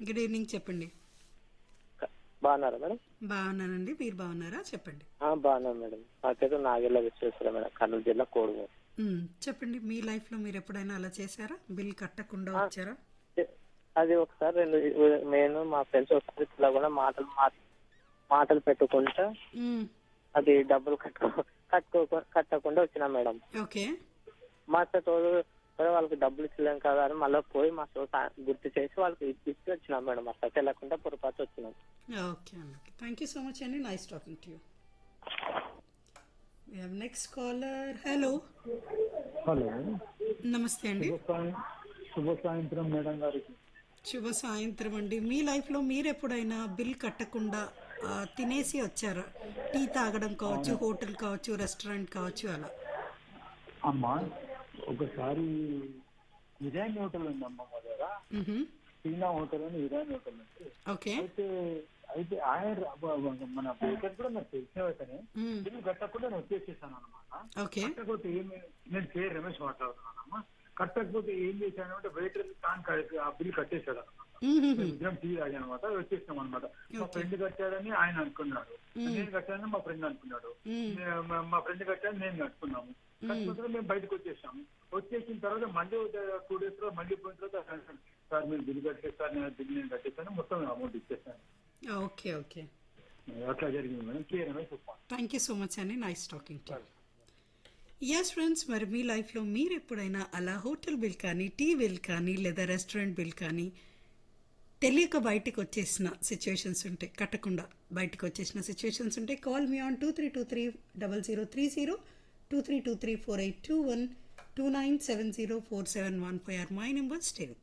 Good evening చెప్పండి బాగున్నారా madam బాగున్నానండి మీరు బాగున్నారా చెప్పండి ఆ, బాగున్నాను మేడం నా పేరు నాగేళ్ళ విశ్వేశ్వర మేడం కర్నూలు జిల్లా కోడుమూరు మ్, చెప్పండి మీ లైఫ్ లో మీరు ఎప్పుడైనా అలా చేశారా బిల్ కట్టకుండా వచ్చారా అది ఒకసారి రెండు నేను మా ఫ్రెండ్స్ ఒకసారి ఇట్లా కూడా మాటలు మా- మాటలు పెట్టుకుంటా మ్, అది డబ్బులు కట్టుకో కట్టుకో కట్టకుండా వచ్చినా మేడం ఓకే మా తోడు సరే వాళ్ళకి డబ్బులు ఇచ్చలేం కదా అని మళ్ళీ పోయి మా సో గుర్తు చేసి వాళ్ళకి ఇచ్చి వచ్చినాం మేడం అట్లా తెలియకుండా పొరపాటు వచ్చినాం ఓకే అండి థ్యాంక్ యూ సో మచ్ అండి nice talking to you we have next caller hello hello నమస్తే అండి శుభ సాయం- శుభ సాయంత్రం మేడం గారికి శుభ సాయంత్రం అండి మీ లైఫ్లో మీరు ఎప్పుడైనా బిల్ కట్టకుండా ఆ, తినేసి వచ్చారా టీ తాగడం కావచ్చు హోటల్ కావచ్చు రెస్టారెంట్ కావచ్చు అలా అమ్మా ఒకసారి ఇరాన్ హోటల్ ఉంది అమ్మ మా దగ్గర మ్హూ. చీనా హోటల్ అని ఇరాన్ హోటల్ ఉంది ఓకే అయితే అయితే ఆయన ర- మన బేకర్ కూడా నాకు తెలిసిన వెంటనే మ్, బిల్లు కట్టకుండా నేను వచ్చేసేసాను అనమాట ఓకే కట్టకపోతే ఏమి నేను కే రమేష్ మాట్లాడుతున్నానమ్మా కట్టకపోతే ఏం చేశాను అంటే వెయిటర్ కాన్ ఆ బిల్ కట్టేశాడు అనమాట మ్హూ. ఇద్దరం టీ తాగాం అనమాట వచ్చేసాం అనమాట మా ఫ్రెండ్ కట్టాడని ఆయన అనుకున్నాడు నేను కట్టానని మా ఫ్రెండ్ అనుకున్నాడు మ్, నే- మా- మా ఫ్రెండ్ కట్టాను నేను కట్టుకున్నాము కట్టుకుంటే మేము బయటకు వచ్చేసాము వచ్చేసిన తర్వాత మళ్ళీ టూ డేస్ లో మళ్ళీ పోయిన తర్వాత సార్ మీరు బిల్ కట్టేసి సార్ నేను బిల్ నేను కట్టేస్తాను మొత్తం అమౌంట్ ఇచ్చేస్తాను ఓకే ఓకే అట్లా జరిగింది మేడం క్లియర్ అనేది చెప్పాను థ్యాంక్ యూ సో మచ్ అండి nice talking to yes friends మరి మీ లైఫ్లో మీరు ఎప్పుడైనా అలా హోటల్ బిల్ కానీ టీ బిల్ కానీ లేదా రెస్టారెంట్ బిల్ కానీ తెలియక బయటకు వచ్చేసిన సిచ్యువేషన్స్ ఉంటాయి కట్టకుండా బయటకు వచ్చేసిన సిచ్యువేషన్స్ ఉంటాయి call me on two three two three double zero three zero two three two three four eight two one two nine seven zero four seven one five or my number stay with